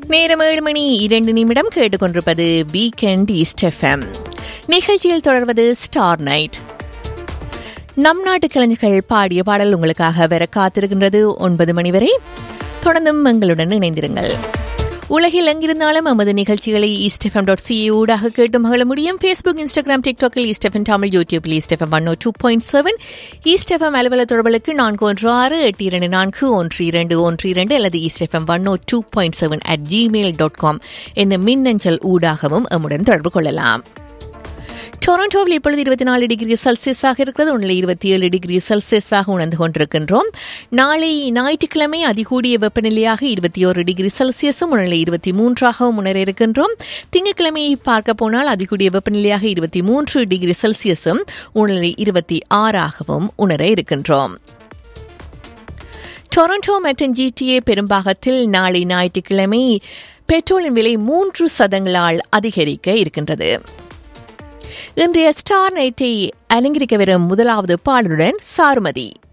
நேரம் ஏழு மணி இரண்டு நிமிடம் கேட்டுக்கொண்டிருப்பது வீக்கெண்ட் ஈஸ்ட் எஃப்எம் நிகழ்ச்சியில் தொடர்வது ஸ்டார் நைட் நம் நாட்டு கலைஞர்கள் பாடிய பாடல் உங்களுக்காக வர காத்திருக்கின்றது ஒன்பது மணி வரை தொடர்ந்தும் எங்களுடன் இணைந்திருங்கள் உலகில் எங்கிருந்தாலும் நமது நிகழ்ச்சிகளை ஈஸ்டெஃபம் டாட் சிஏ ஊடாக கேட்டு மகள முடியும் ஃபேஸ்புக் இன்ஸ்டாகிராம் டிக்டாக்கில் ஈஸ்டெஃபம் தமிழ் யூடியூபில் East FM one two point seven East FM அலுவலக தொடர்புகளுக்கு நான்கு ஒன்று ஆறு எட்டு இரண்டு நான்கு ஒன்று இரண்டு ஒன்று இரண்டு அல்லது East FM one two point seven at Gmail dot com என்ற மின்னஞ்சல் ஊடாகவும் எம்முடன் தொடர்பு கொள்ளலாம் டொரண்டோவில் இப்பொழுது இருபத்தி நாலு டிகிரி செல்சியஸாக இருக்கிறது உள்ள இருபத்தி ஏழு டிகிரி செல்சியஸாக உணர்ந்து கொண்டிருக்கின்றோம் நாளை ஞாயிற்றுக்கிழமை அதிகூடிய வெப்பநிலையாக இருபத்தி ஒரு டிகிரி செல்சியஸும் உணர்நிலை இருபத்தி மூன்றாகவும் உணர இருக்கின்றோம் திங்கட்கிழமையை பார்க்க போனால் அதிகூடிய வெப்பநிலையாக இருபத்தி மூன்று டிகிரி செல்சியஸும் உணர்நிலை இருபத்தி ஆறாகவும் உணர இருக்கின்றோம் டொரண்டோ மற்றும் ஜிடிஏ பெரும்பாகத்தில் நாளை ஞாயிற்றுக்கிழமை பெட்ரோலின் விலை மூன்று சதங்களால் அதிகரிக்க இருக்கின்றது இன்றைய ஸ்டார் நைட்டை அலங்கரிக்க வரும் முதலாவது பாடலுடன் சாருமதி